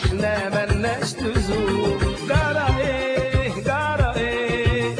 واحنا ملناش لزوم جرى ايه جرى ايه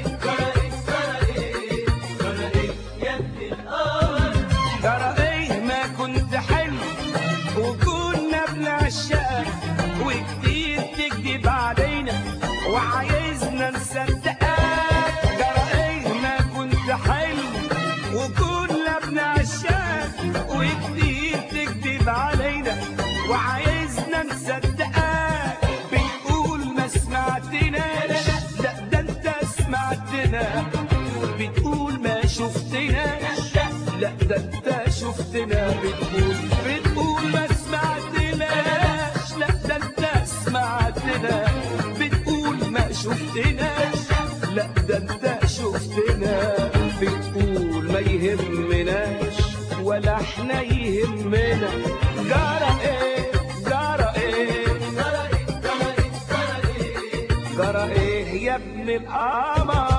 جرى ايه ما كنت حلو وكنا بنعشقك وكتير تكذب علينا وعايزنا نصدقك جرى ايه ما كنت حلو وكنا بنعشقك وكتير تكذب علينا وعايزنا نصدقك بتقول ما سمعتناش لا ده انت سمعتنا بتقول ما شفتناش لا ده انت شفتنا بتقول بتقول ما سمعتناش لا ده انت سمعتنا بتقول ما شفتناش لا ده انت شفتنا بتقول ما يهمناش ولا احنا يهمنا جرى ايه جرى ايه جرى ايه يا ابن القمر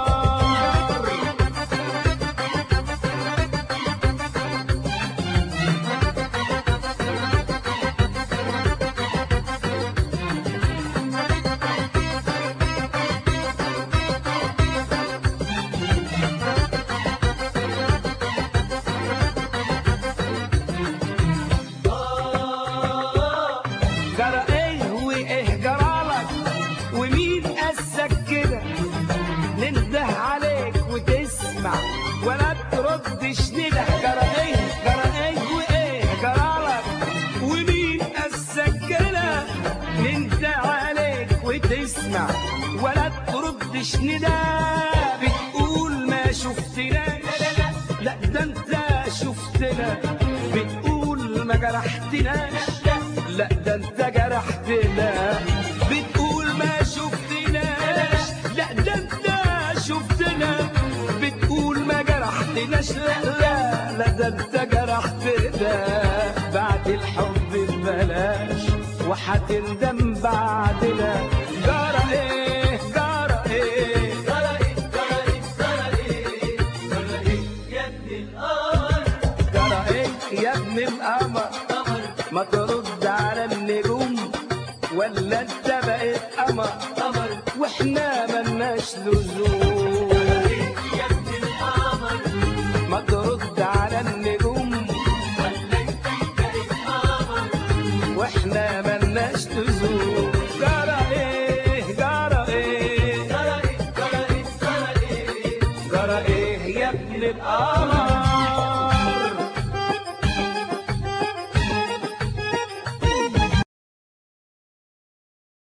جرى ايه وايه جرالك ومين قاسك كده ننده عليك وتسمع ولا تردش ندى جرى ايه جرى ايه وايه جرالك ومين قاسك كده ننده عليك وتسمع ولا تردش ندى بتقول ما شفتناش لا ده انت شفتنا بتقول ما جرحتناش لا ده انت جرحتنا بتقول ما شفتناش لا ده انت شفتنا بتقول ما جرحتناش لا لا لا ده انت جرحتنا بعد الحب ببلاش وهتندم بعدنا جرى ايه جرى ايه جرى ايه يا ابن القمر ما ترد على النجوم ولا انت بقيت قمر واحنا ملناش لزوم ما ترد على النجوم واحنا ملناش لزوم جرى ايه جرى ايه جرى ايه يا ابن القمر